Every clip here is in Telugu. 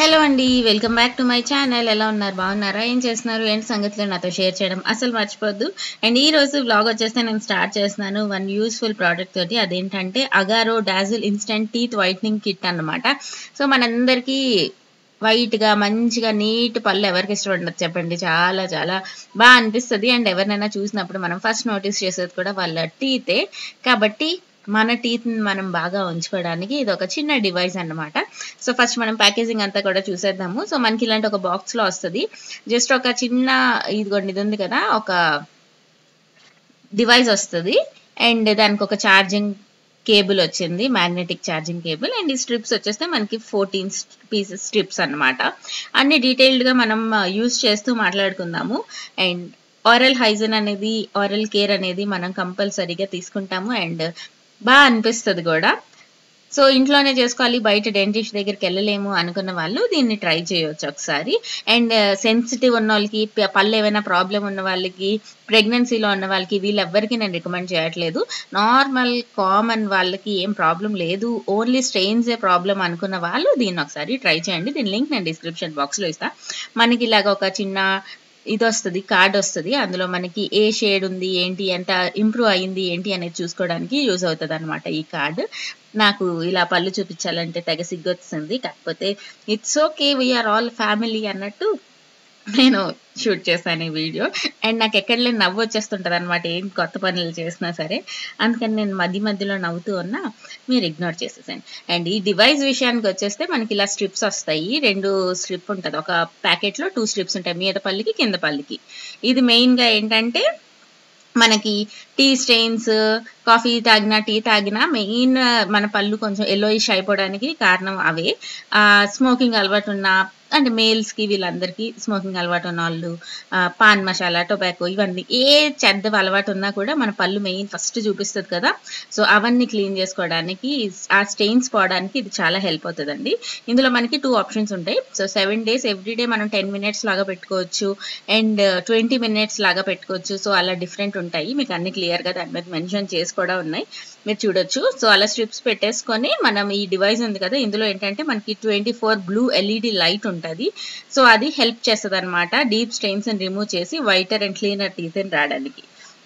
హలో అండి welcome back to my channel ఎలా ఉన్నారు బాగున్నారా ఏం చేస్తున్నారు ఏంటి సంగతులు నాతో షేర్ చేయడం అసలు మర్చిపోద్దు అండ్ ఈ రోజు బ్లాగ్ వచ్చేస్తే నేను స్టార్ట్ చేస్తున్నాను వన్ యూస్ఫుల్ ప్రోడక్ట్ తోటి అదేంటంటే Agaro Dazzle instant teeth whitening kit అన్నమాట సో మనందరికీ వైట్ గా మంచిగా నీట్ పళ్ళు ఎవరికి ఇష్టం ఉండదు చెప్పండి చాలా చాలా బాగా అనిపిస్తుంది అండ్ ఎవరినైనా చూసినప్పుడు మనం ఫస్ట్ నోటీస్ చేసేది కూడా వాళ్ళ టీతే కాబట్టి మన టీత్ మనం బాగా ఉంచుకోవడానికి ఇది ఒక చిన్న డివైస్ అన్నమాట సో ఫస్ట్ మనం ప్యాకేజింగ్ అంతా కూడా చూసేద్దాము సో మనకి ఇలాంటి ఒక బాక్స్ లో వస్తుంది జస్ట్ ఒక చిన్న ఇదిగోండి ఇది ఉంది కదా ఒక డివైస్ వస్తుంది అండ్ దానికి ఒక ఛార్జింగ్ కేబుల్ వచ్చింది మ్యాగ్నెటిక్ ఛార్జింగ్ కేబుల్ అండ్ ఈ స్ట్రిప్స్ వచ్చేస్తే మనకి ఫోర్టీన్ పీసెస్ స్ట్రిప్స్ అన్నమాట అన్ని డీటెయిల్డ్ గా మనం యూజ్ చేస్తూ మాట్లాడుకుందాము అండ్ ఆరల్ హైజన్ అనేది ఆరల్ కేర్ అనేది మనం కంపల్సరీగా తీసుకుంటాము అండ్ బాగా అనిపిస్తుంది కూడా సో ఇంట్లోనే చేసుకోవాలి బయట డెంటిస్ట్ దగ్గరికి వెళ్ళలేము అనుకున్న వాళ్ళు దీన్ని ట్రై చేయొచ్చు ఒకసారి అండ్ సెన్సిటివ్ ఉన్న వాళ్ళకి ప- పళ్ళు ఏమైనా ప్రాబ్లం ఉన్న వాళ్ళకి ప్రెగ్నెన్సీలో ఉన్న వాళ్ళకి వీళ్ళెవ్వరికి నేను రికమెండ్ చేయట్లేదు నార్మల్ కామన్ వాళ్ళకి ఏం ప్రాబ్లం లేదు ఓన్లీ స్ట్రెయిన్స్ ఏ ప్రాబ్లం అనుకున్న వాళ్ళు దీన్ని ఒకసారి ట్రై చేయండి దీని లింక్ నేను డిస్క్రిప్షన్ బాక్స్లో ఇస్తా మనకి ఇలాగ ఒక చిన్న ఇది వస్తుంది కార్డ్ వస్తుంది అందులో మనకి ఏ షేడ్ ఉంది ఏంటి ఎంత ఇంప్రూవ్ అయింది ఏంటి అనేది చూసుకోవడానికి యూజ్ అవుతుంది అనమాట ఈ కార్డ్ నాకు ఇలా పళ్ళు చూపించాలంటే తెగ సిగ్గొస్తుంది కాకపోతే it's okay we are all family అన్నట్టు నేను షూట్ చేశాను ఈ వీడియో అండ్ నాకు ఎక్కడ లేని నవ్వు వచ్చేస్తుంటది అనమాట ఏం కొత్త పనులు చేసినా సరే అందుకని నేను మధ్య మధ్యలో నవ్వుతూ ఉన్నా మీరు ఇగ్నోర్ చేసేసాను అండ్ ఈ డివైస్ విషయానికి వచ్చేస్తే మనకి ఇలా స్ట్రిప్స్ వస్తాయి రెండు స్ట్రిప్ ఉంటుంది ఒక ప్యాకెట్ లో టూ స్ట్రిప్స్ ఉంటాయి మీద పల్లికి కింద పల్లికి ఇది మెయిన్ గా ఏంటంటే మనకి టీ స్టెయిన్స్ కాఫీ తాగినా టీ తాగినా మెయిన్ మన పళ్ళు కొంచెం ఎల్లోయిష్ అయిపోవడానికి కారణం అవే స్మోకింగ్ అలవాటు ఉన్న అంటే మేల్స్ కి వీళ్ళందరికీ స్మోకింగ్ అలవాటు ఉన్న వాళ్ళు ఆ, పాన్ మసాలా టొబాకో ఇవన్నీ ఏ చెడ్డ అలవాటు ఉన్నా కూడా మన పళ్ళు మెయిన్ ఫస్ట్ చూపిస్తుంది కదా సో అవన్నీ క్లీన్ చేసుకోవడానికి ఆ స్టెయిన్స్ పోవడానికి ఇది చాలా హెల్ప్ అవుతుందండి ఇందులో మనకి టూ ఆప్షన్స్ ఉంటాయి సో సెవెన్ డేస్ ఎవ్రీడే మనం టెన్ మినిట్స్ లాగా పెట్టుకోవచ్చు అండ్ ట్వంటీ మినిట్స్ లాగా పెట్టుకోవచ్చు సో అలా డిఫరెంట్ ఉంటాయి మీకు అన్ని క్లియర్ గా దాని మీద మెన్షన్ చేసి కూడా ఉన్నాయి మీరు చూడొచ్చు సో అలా స్ట్రిప్స్ పెట్టేసుకొని మనం ఈ డివైస్ ఉంది కదా ఇందులో ఏంటంటే మనకి twenty four blue LED light ఉంటుంది సో అది హెల్ప్ చేస్తుంది అనమాట డీప్ స్టెయిన్స్ రిమూవ్ చేసి వైటర్ అండ్ క్లీనర్ టీత్ రావడానికి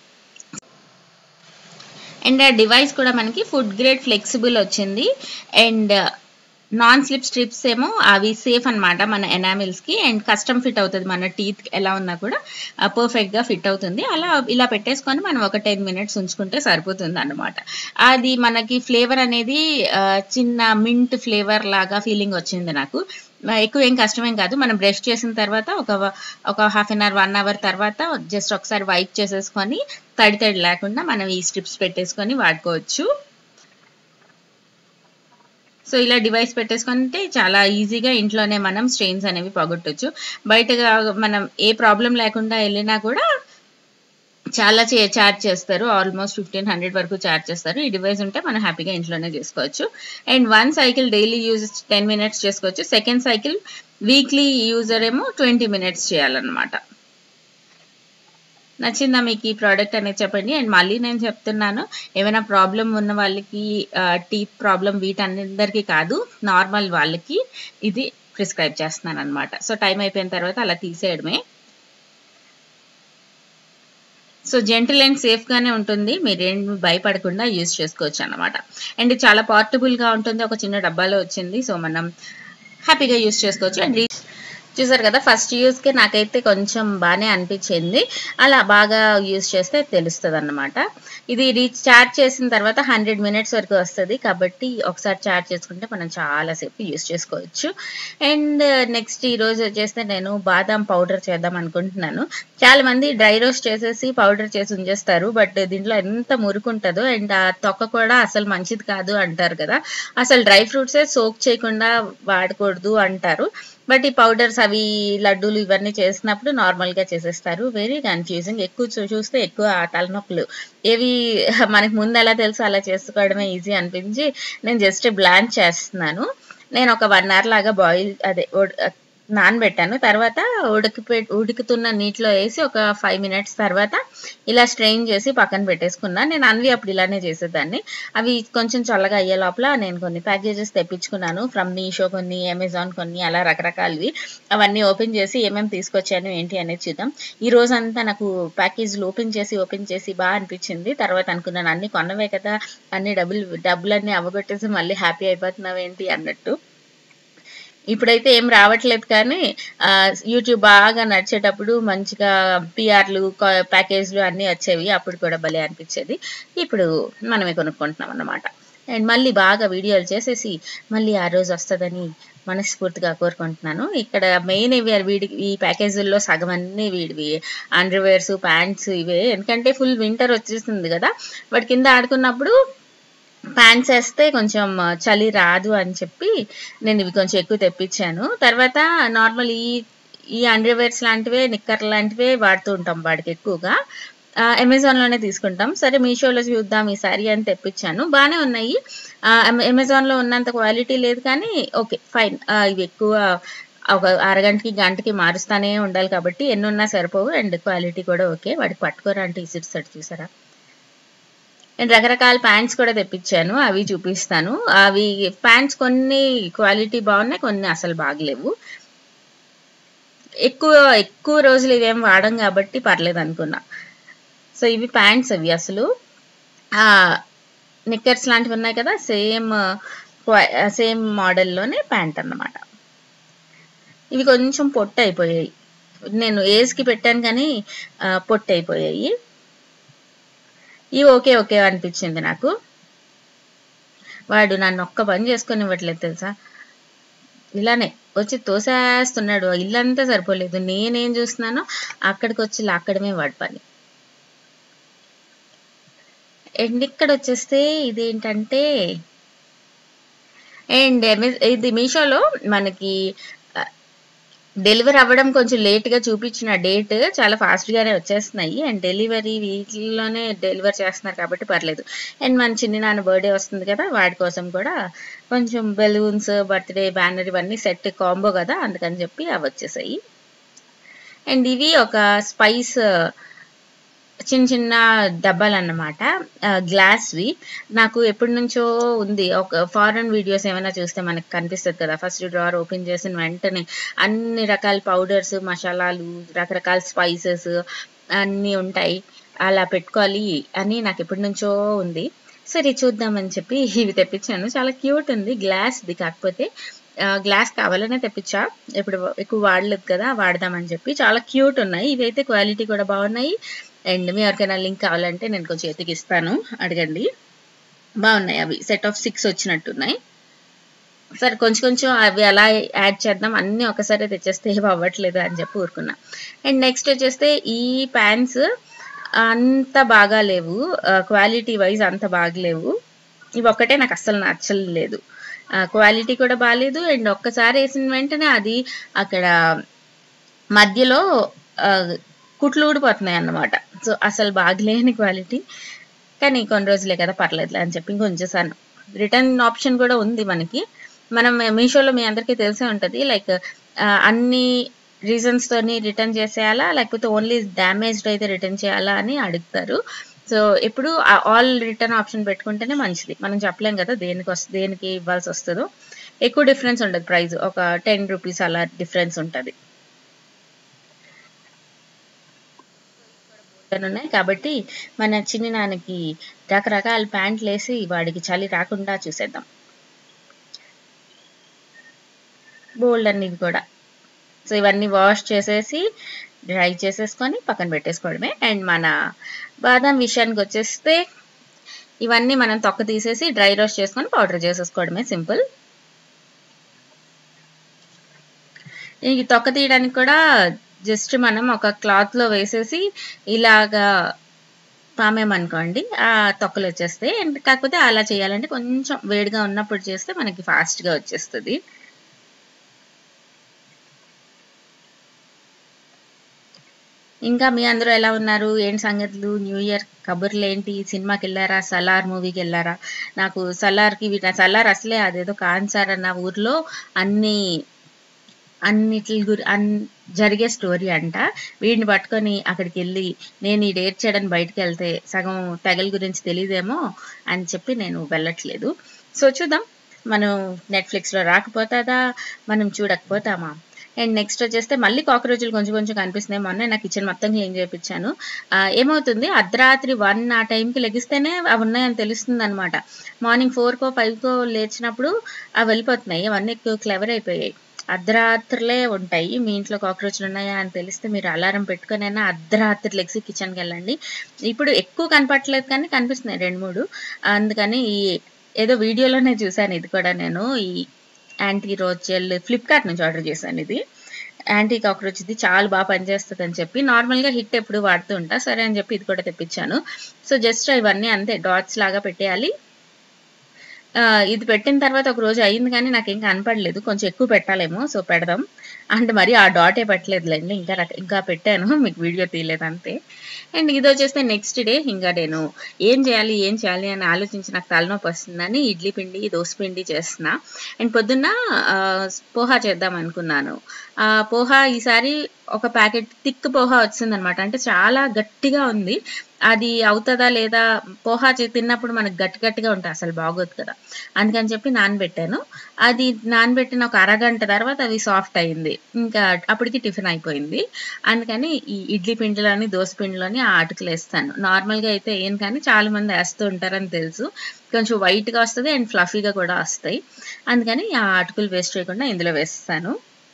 అండ్ ఆ డివైస్ కూడా మనకి ఫుడ్ గ్రేడ్ ఫ్లెక్సిబుల్ వచ్చింది అండ్ నాన్ స్లిప్ స్ట్రిప్స్ ఏమో అవి సేఫ్ అన్నమాట మన ఎనామిల్స్ కి అండ్ కస్టమ్ ఫిట్ అవుతుంది మన టీత్ ఎలా ఉన్నా కూడా పర్ఫెక్ట్ గా ఫిట్ అవుతుంది అలా ఇలా పెట్టేసుకొని మనం ఒక టెన్ మినిట్స్ ఉంచుకుంటే సరిపోతుంది అన్నమాట అది మనకి ఫ్లేవర్ అనేది ఆ, చిన్న మింట్ ఫ్లేవర్ లాగా ఫీలింగ్ వచ్చింది నాకు ఆ, ఎక్కువ ఏం కష్టమేం కాదు మనం బ్రష్ చేసిన తర్వాత ఒక ఒక half an hour one hour తర్వాత జస్ట్ ఒకసారి వైప్ చేసేసుకొని తడి తడి లేకుండా మనం ఈ స్ట్రిప్స్ పెట్టేసుకొని వాడుకోవచ్చు సో ఇలా డివైస్ పెట్టేసుకుంటే చాలా ఈజీగా ఇంట్లోనే మనం స్ట్రెయిన్స్ అనేవి పోగొట్టొచ్చు బయటగా మనం ఏ ప్రాబ్లం లేకుండా వెళ్ళినా కూడా చాలా చార్జ్ చేస్తారు ఆల్మోస్ట్ ఫిఫ్టీన్ హండ్రెడ్ వరకు చార్జ్ చేస్తారు ఈ డివైస్ ఉంటే మనం హ్యాపీగా ఇంట్లోనే చేసుకోవచ్చు and one cycle daily use ten minutes చేసుకోవచ్చు సెకండ్ సైకిల్ వీక్లీ యూజర్ ఏమో ట్వంటీ మినిట్స్ చేయాలన్నమాట నచ్చిందా మీకు ఈ ప్రోడక్ట్ అనేది చెప్పండి అండ్ మళ్ళీ నేను చెప్తున్నాను ఏమైనా ప్రాబ్లం ఉన్న వాళ్ళకి టీత్ ప్రాబ్లం వీటందరికీ కాదు నార్మల్ వాళ్ళకి ఇది ప్రిస్క్రైబ్ చేస్తున్నాను అనమాట సో టైం అయిపోయిన తర్వాత అలా తీసేయడమే సో జెంటిల్ అండ్ సేఫ్ గానే ఉంటుంది మీరేం భయపడకుండా యూజ్ చేసుకోవచ్చు అన్నమాట అండ్ చాలా పోర్టబుల్ గా ఉంటుంది ఒక చిన్న డబ్బాలో వచ్చింది సో మనం హ్యాపీగా యూజ్ చేసుకోవచ్చు అండ్ చూసారు కదా ఫస్ట్ యూస్ కి నాకైతే కొంచెం బాగానే అనిపించింది అలా బాగా యూజ్ చేస్తే తెలుస్తుంది అన్నమాట ఇది రీచ్ చార్జ్ చేసిన తర్వాత హండ్రెడ్ మినిట్స్ వరకు వస్తుంది కాబట్టి ఒకసారి చార్జ్ చేసుకుంటే మనం చాలా సేపు యూజ్ చేసుకోవచ్చు అండ్ నెక్స్ట్ ఈ రోజు వచ్చేస్తే నేను బాదాం పౌడర్ చేద్దాం అనుకుంటున్నాను చాలా మంది డ్రై రోస్ట్ చేసేసి పౌడర్ చేసి ఉంచేస్తారు బట్ దీంట్లో ఎంత మురుకుంటుందో అండ్ ఆ తొక్క కూడా అసలు మంచిది కాదు అంటారు కదా అసలు డ్రై ఫ్రూట్సే సోక్ చేయకుండా వాడకూడదు అంటారు బట్ ఈ పౌడర్స్ అవి లడ్డూలు ఇవన్నీ చేసినప్పుడు నార్మల్ గా చేసేస్తారు వెరీ కన్ఫ్యూజింగ్ ఎక్కువ చూ- చూస్తే ఎక్కువ ఆ తలనొప్పులు ఏవి మనకి ముందు ఎలా తెలుసు అలా చేసుకోవడమే ఈజీ అనిపించి నేను జస్ట్ బ్లాంచ్ చేస్తున్నాను నేను ఒక వన్ అవర్ లాగా బాయిల్ అదే నానబెట్టాను తర్వాత ఉడికిపె ఉడుకుతున్న నీటిలో వేసి ఒక ఫైవ్ మినిట్స్ తర్వాత ఇలా స్ట్రెయిన్ చేసి పక్కన పెట్టేసుకున్నా నేను అన్వి అప్పుడు ఇలానే చేసేదాన్ని అవి కొంచెం చల్లగా అయ్యే లోపల నేను కొన్ని ప్యాకేజెస్ తెప్పించుకున్నాను ఫ్రమ్ మీషో కొన్ని అమెజాన్ కొన్ని అలా రకరకాలవి అవన్నీ ఓపెన్ చేసి ఏమేమి తీసుకొచ్చాను ఏంటి అనేది చూద్దాం ఈ రోజంతా నాకు ప్యాకేజీలు ఓపెన్ చేసి ఓపెన్ చేసి బాగా అనిపించింది తర్వాత అనుకున్నాను అన్ని కొన్నవే కదా అన్ని డబ్బులు డబ్బులన్నీ అవ్వగొట్టేసి మళ్ళీ హ్యాపీ అయిపోతున్నావు ఏంటి అన్నట్టు ఇప్పుడైతే ఏం రావట్లేదు కానీ ఆ, యూట్యూబ్ బాగా నడిచేటప్పుడు మంచిగా పిఆర్లు ప్యాకేజ్లు అన్నీ వచ్చేవి అప్పుడు కూడా భలే అనిపించేది ఇప్పుడు మనమే కొనుక్కుంటున్నాం అన్నమాట అండ్ మళ్ళీ బాగా వీడియోలు చేసేసి మళ్ళీ ఆ రోజు వస్తుందని మనస్ఫూర్తిగా కోరుకుంటున్నాను ఇక్కడ మెయిన్ ఇవి వీడి ఈ ప్యాకేజీల్లో సగం అన్నీ వీడివి అండర్వేర్స్ ప్యాంట్స్ ఇవే ఎందుకంటే ఫుల్ వింటర్ వచ్చేస్తుంది కదా వాటి కింద ఆడుకున్నప్పుడు ప్యాంట్స్ వేస్తే కొంచెం చలి రాదు అని చెప్పి నేను ఇవి కొంచెం ఎక్కువ తెప్పించాను తర్వాత నార్మల్ ఈ ఈ అండర్వేర్స్ లాంటివే నిక్కర్ లాంటివే వాడుతూ ఉంటాం వాడికి ఎక్కువగా ఆ, అమెజాన్ లోనే తీసుకుంటాం సరే మీషోలో చూద్దాం ఈ సారీ అని తెప్పించాను బాగానే ఉన్నాయి ఆ, అమె- అమెజాన్ లో ఉన్నంత క్వాలిటీ లేదు కానీ ఓకే ఫైన్ ఇవి ఎక్కువ ఒక అరగంటకి గంటకి మారుస్తానే ఉండాలి కాబట్టి ఎన్ని ఉన్నా సరిపోవు అండ్ క్వాలిటీ కూడా ఓకే వాడికి పట్టుకోరా అంటే ఇసిరిస్తాడు చూసారా నేను రకరకాల ప్యాంట్స్ కూడా తెప్పించాను అవి చూపిస్తాను అవి ప్యాంట్స్ కొన్ని క్వాలిటీ బాగున్నాయి కొన్ని అసలు బాగలేవు ఎక్కువ ఎక్కువ రోజులు ఇవేం వాడం కాబట్టి పర్లేదు అనుకున్నా సో ఇవి ప్యాంట్స్ అవి అసలు ఆ నిక్కర్స్ లాంటివి ఉన్నాయి కదా సేమ్ సేమ్ మోడల్లోనే ప్యాంట్ అన్నమాట ఇవి కొంచెం పొట్టు అయిపోయాయి నేను ఏజ్కి పెట్టాను కానీ ఆ, పొట్టు అయిపోయాయి ఇవి ఓకే ఓకే అనిపించింది నాకు వాడు నన్ను ఒక్క పని చేసుకొని ఇవ్వట్లేదు తెలుసా ఇలానే వచ్చి తోసేస్తున్నాడు ఇల్లంతా సరిపోలేదు నేనేం చూస్తున్నానో అక్కడికి వచ్చి లాక్కడమే వాడి పని అండ్ ఇక్కడ వచ్చేస్తే ఇదేంటంటే అండ్ ఇది మీషోలో మనకి డెలివరీ అవ్వడం కొంచెం లేట్ గా చూపించిన డేట్ చాలా ఫాస్ట్ గానే వచ్చేస్తున్నాయి అండ్ డెలివరీ వీటిలోనే డెలివర్ చేస్తున్నారు కాబట్టి పర్లేదు అండ్ మన చిన్ని నాన్న బర్త్డే వస్తుంది కదా వాడి కోసం కూడా కొంచెం బెలూన్స్ బర్త్డే బ్యానర్ ఇవన్నీ సెట్ కాంబో కదా అందుకని చెప్పి అవి వచ్చేసాయి అండ్ ఇవి ఒక స్పైస్ చిన్న చిన్న డబ్బాలు అన్నమాట గ్లాస్వి నాకు ఎప్పటి నుంచో ఉంది ఒక ఫారెన్ వీడియోస్ ఏమైనా చూస్తే మనకు కనిపిస్తుంది కదా ఫస్ట్ డ్రావర్ ఓపెన్ చేసిన వెంటనే అన్ని రకాల పౌడర్స్ మసాలాలు రకరకాల స్పైసెస్ అన్నీ ఉంటాయి అలా పెట్టుకోవాలి అని నాకు ఎప్పటి నుంచో ఉంది సరే చూద్దామని చెప్పి ఇవి తెప్పించాను చాలా క్యూట్ ఉంది గ్లాస్ది కాకపోతే గ్లాస్ కావాలనే తెప్పించా ఇప్పుడు ఎక్కువ వాడలేదు కదా వాడదామని చెప్పి చాలా క్యూట్ ఉన్నాయి ఇవైతే క్వాలిటీ కూడా బాగున్నాయి అండ్ మీ ఎవరికైనా లింక్ కావాలంటే నేను కొంచెం ఎతికిస్తాను అడగండి బాగున్నాయి అవి సెట్ ఆఫ్ సిక్స్ వచ్చినట్టున్నాయి సరే కొంచెం కొంచెం అవి అలా యాడ్ చేద్దాం అన్ని ఒకసారి తెచ్చేస్తే ఏమి అవ్వట్లేదు అని చెప్పి ఊరుకున్నా అండ్ నెక్స్ట్ వచ్చేస్తే ఈ ప్యాంట్స్ అంత బాగా లేవు క్వాలిటీ వైజ్ అంత బాగలేవు ఇవి ఒక్కటే నాకు అస్సలు నచ్చలేదు క్వాలిటీ కూడా బాగాలేదు అండ్ ఒక్కసారి వేసిన వెంటనే అది అక్కడ మధ్యలో ఆ, కుట్లు ఊడిపోతున్నాయి అన్నమాట సో అసలు బాగలేని క్వాలిటీ కానీ కొన్ని రోజులే కదా పర్లేదులే అని చెప్పి ఇంకొంచేసాను రిటర్న్ ఆప్షన్ కూడా ఉంది మనకి మనం మీషోలో మీ అందరికీ తెలిసే ఉంటుంది లైక్ అన్ని రీజన్స్ తోని రిటర్న్ చేసేయాలా లేకపోతే ఓన్లీ డ్యామేజ్డ్ అయితే రిటర్న్ చేయాలా అని అడుగుతారు సో ఎప్పుడు ఆల్ రిటర్న్ ఆప్షన్ పెట్టుకుంటేనే మంచిది మనం చెప్పలేం కదా దేనికి వస్తుంది దేనికి ఇవ్వాల్సి వస్తుందో ఎక్కువ డిఫరెన్స్ ఉండదు ప్రైస్ ఒక టెన్ రూపీస్ అలా డిఫరెన్స్ ఉంటుంది ఉన్నాయి కాబట్టి మన చిన్ని నాన్నకి రకరకాల ప్యాంట్లు వేసి వాడికి చలి రాకుండా చూసేద్దాం బోల్డ్ అన్ని ఇవి కూడా సో ఇవన్నీ వాష్ చేసేసి డ్రై చేసేసుకొని పక్కన పెట్టేసుకోవడమే అండ్ మన బాదం విషయానికి వచ్చేస్తే ఇవన్నీ మనం తొక్క తీసేసి డ్రై రోస్ట్ చేసుకొని పౌడర్ చేసేసుకోవడమే సింపుల్ ఈ తొక్క తీయడానికి కూడా జస్ట్ మనం ఒక క్లాత్ లో వేసేసి ఇలాగా పామేమనుకోండి ఆ తొక్కలు వచ్చేస్తాయి అండ్ కాకపోతే అలా చేయాలంటే కొంచెం వేడిగా ఉన్నప్పుడు చేస్తే మనకి ఫాస్ట్ గా వచ్చేస్తుంది ఇంకా మీ అందరూ ఎలా ఉన్నారు ఏంటి సంగతులు న్యూ ఇయర్ కబుర్లు ఏంటి సినిమాకి వెళ్ళారా సలార్ మూవీకి వెళ్ళారా నాకు సలార్కి సలార్ అసలే అదేదో కాన్సార్ అన్న ఊర్లో అన్ని అన్నిటి గురి అన్ జరిగే స్టోరీ అంట వీడిని పట్టుకొని అక్కడికి వెళ్ళి నేను ఈ డేట్ చేయడానికి బయటకు వెళ్తే సగం తెగల గురించి తెలియదేమో అని చెప్పి నేను వెళ్ళట్లేదు సో చూద్దాం మనం నెట్ఫ్లిక్స్లో రాకపోతుందా మనం చూడకపోతామా అండ్ నెక్స్ట్ వచ్చేస్తే మళ్ళీ కాక్రోచ్లు కొంచెం కొంచెం కనిపిస్తున్నాయి మొన్న నా కిచెన్ మొత్తం క్లీన్ చేయించాను ఏమవుతుంది అర్ధరాత్రి వన్ ఆ టైంకి లెగిస్తేనే అవి ఉన్నాయని తెలుస్తుంది అనమాట మార్నింగ్ ఫోర్కో ఫైవ్కో లేచినప్పుడు అవి వెళ్ళిపోతున్నాయి అవన్నీ ఎక్కువ క్లెవర్ అయిపోయాయి అర్ధరాత్రులే ఉంటాయి మీ ఇంట్లో కాక్రోచ్లు ఉన్నాయా అని తెలిస్తే మీరు అలారం పెట్టుకునైనా అర్ధరాత్రి లెగ్సి కిచెన్కి వెళ్ళండి ఇప్పుడు ఎక్కువ కనపట్లేదు కానీ కనిపిస్తున్నాయి రెండు మూడు అందుకని ఈ ఏదో వీడియోలోనే చూశాను ఇది కూడా నేను ఈ యాంటీ రోజ్ జెల్ ఫ్లిప్కార్ట్ నుంచి ఆర్డర్ చేశాను ఇది యాంటీ కాక్రోచ్ ఇది చాలా బాగా పనిచేస్తుంది అని చెప్పి నార్మల్గా హిట్ ఎప్పుడు వాడుతూ ఉంటా సరే అని చెప్పి ఇది కూడా తెప్పించాను సో జస్ట్ ఇవన్నీ అంతే డాట్స్ లాగా పెట్టేయాలి ఇది పెట్టిన తర్వాత ఒక రోజు అయింది కానీ నాకు ఇంకా కనపడలేదు కొంచెం ఎక్కువ పెట్టాలేమో సో పెడదాం అంటే మరి ఆ డాటే పెట్టలేదులేండి ఇంకా ఇంకా పెట్టాను మీకు వీడియో తీయలేదు అంతే అండ్ ఇది వచ్చేస్తే నెక్స్ట్ డే ఇంకా నేను ఏం చేయాలి ఏం చేయాలి అని ఆలోచించి నాకు తలనొప్పి వస్తుందని ఇడ్లీ పిండి దోశ పిండి చేస్తున్నా అండ్ పొద్దున్న పోహా చేద్దాం అనుకున్నాను పోహా ఈసారి ఒక ప్యాకెట్ థిక్ పోహా వచ్చిందనమాట అంటే చాలా గట్టిగా ఉంది అది అవుతుందా లేదా పోహా తిన్నప్పుడు మనకు గట్టి గట్టిగా ఉంటుంది అసలు బాగోదు కదా అందుకని చెప్పి నానబెట్టాను అది నానబెట్టిన ఒక అరగంట తర్వాత అది సాఫ్ట్ అయింది ఇంకా అప్పటికి టిఫిన్ అయిపోయింది అందుకని ఈ ఇడ్లీ పిండిలోని దోశ పిండిలోని ఆ అటుకులు వేస్తాను నార్మల్గా అయితే ఏం కానీ చాలా మంది వేస్తూ ఉంటారని తెలుసు కొంచెం వైట్గా వస్తుంది అండ్ ఫ్లఫీగా కూడా వస్తాయి అందుకని ఆ అటుకులు వేస్ట్ చేయకుండా ఇందులో వేస్తాను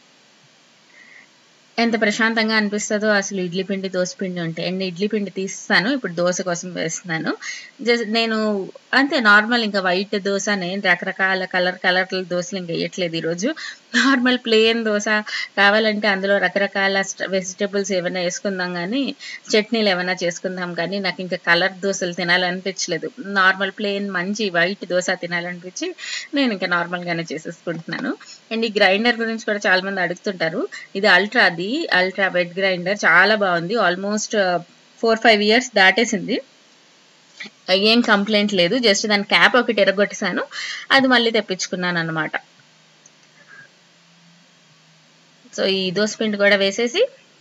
ఎంత ప్రశాంతంగా అనిపిస్తుందో అసలు ఇడ్లీ పిండి దోశ పిండి ఉంటే అండ్ ఇడ్లీ పిండి తీస్తాను ఇప్పుడు దోశ కోసం వేస్తున్నాను జస్ట్ నేను అంతే నార్మల్ ఇంకా వైట్ దోశ నేను రకరకాల కలర్ కలర్ల దోశలు ఇంకా వేయట్లేదు ఈరోజు నార్మల్ ప్లెయిన్ దోశ కావాలంటే అందులో రకరకాల వెజిటేబుల్స్ ఏమైనా వేసుకుందాం కానీ చట్నీలు ఏమైనా చేసుకుందాం కానీ నాకు ఇంకా కలర్ దోశలు తినాలనిపించలేదు నార్మల్ ప్లెయిన్ మంచి వైట్ దోశ తినాలనిపించి నేను ఇంకా నార్మల్గానే చేసేసుకుంటున్నాను అండ్ ఈ గ్రైండర్ గురించి కూడా చాలా మంది అడుగుతుంటారు ఇది అల్ట్రాది అల్ట్రా వెట్ గ్రైండర్ చాలా బాగుంది ఆల్మోస్ట్ ఫోర్ ఫైవ్ ఇయర్స్ దాటేసింది ఏం కంప్లైంట్ లేదు జస్ట్ దాని క్యాప్ ఒకటి ఎరగొట్టేసాను అది మళ్ళీ తెప్పించుకున్నాను అనమాట సో ఈ దోశ పిండి కూడా వేసేసి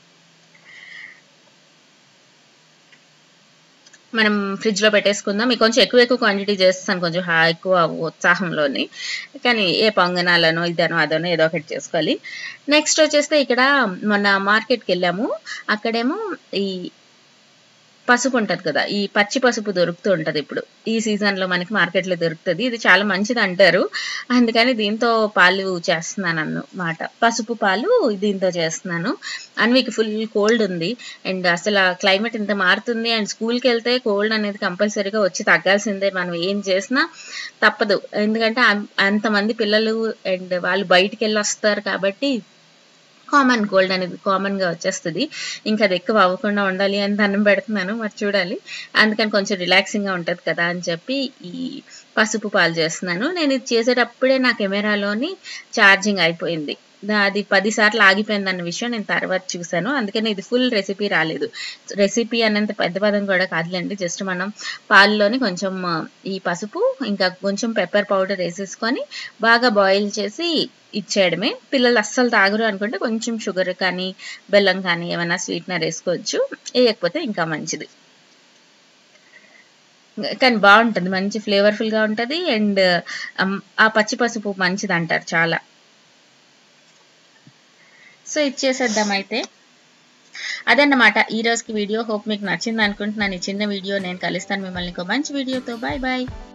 మనం ఫ్రిడ్జ్లో పెట్టేసుకుందాం మీకు కొంచెం ఎక్కువ ఎక్కువ క్వాంటిటీ చేస్తాను కొంచెం ఎక్కువ ఉత్సాహంలోని కానీ ఏ పొంగనాలనో ఇదనో అదనో ఏదో ఒకటి చేసుకోవాలి నెక్స్ట్ వచ్చేస్తే ఇక్కడ మొన్న మార్కెట్కి వెళ్ళాము అక్కడేమో ఈ పసుపు ఉంటుంది కదా ఈ పచ్చి పసుపు దొరుకుతూ ఉంటుంది ఇప్పుడు ఈ సీజన్లో మనకి మార్కెట్లో దొరుకుతుంది ఇది చాలా మంచిది అంటారు అందుకని దీంతో పాలు చేస్తున్నాను అన్నమాట పసుపు పాలు దీంతో చేస్తున్నాను అన్వికి ఫుల్ కోల్డ్ ఉంది అండ్ అసలు క్లైమేట్ ఇంత మారుతుంది అండ్ స్కూల్కి వెళ్తే కోల్డ్ అనేది కంపల్సరీగా వచ్చి తగ్గాల్సిందే మనం ఏం చేసినా తప్పదు ఎందుకంటే అంతమంది పిల్లలు అండ్ వాళ్ళు బయటికి వెళ్ళి వస్తారు కాబట్టి కామన్ కోల్డ్ అనేది కామన్గా వచ్చేస్తుంది ఇంకా అది ఎక్కువ అవ్వకుండా ఉండాలి అని దండం పెడుతున్నాను మరి చూడాలి అందుకని కొంచెం రిలాక్సింగ్గా ఉంటుంది కదా అని చెప్పి ఈ పసుపు పాలు చేస్తున్నాను నేను ఇది చేసేటప్పుడే నా కెమెరాలోని ఛార్జింగ్ అయిపోయింది అది పదిసార్లు ఆగిపోయింది అన్న విషయం నేను తర్వాత చూశాను అందుకని ఇది ఫుల్ రెసిపీ రాలేదు రెసిపీ అన్నంత పెద్ద పదం కూడా కాదులేండి జస్ట్ మనం పాలలోని కొంచెం ఈ పసుపు ఇంకా కొంచెం పెప్పర్ పౌడర్ వేసేసుకొని బాగా బాయిల్ చేసి ఇచ్చేయడమే పిల్లలు అస్సలు తాగరు అనుకుంటే కొంచెం షుగర్ కానీ బెల్లం కానీ ఏమైనా స్వీట్నర్ వేసుకోవచ్చు వేయకపోతే ఇంకా మంచిది కానీ బాగుంటుంది మంచి ఫ్లేవర్ఫుల్గా ఉంటుంది అండ్ ఆ పచ్చి పసుపు మంచిది అంటారు చాలా సో ఇచ్చేసేద్దాం అయితే అదన్నమాట ఈ రోజుకి వీడియో హోప్ మీకు నచ్చింది అనుకుంటున్నాను ఈ చిన్న వీడియో నేను కలుస్తాను మిమ్మల్ని ఇంకో మంచి వీడియోతో బాయ్ బాయ్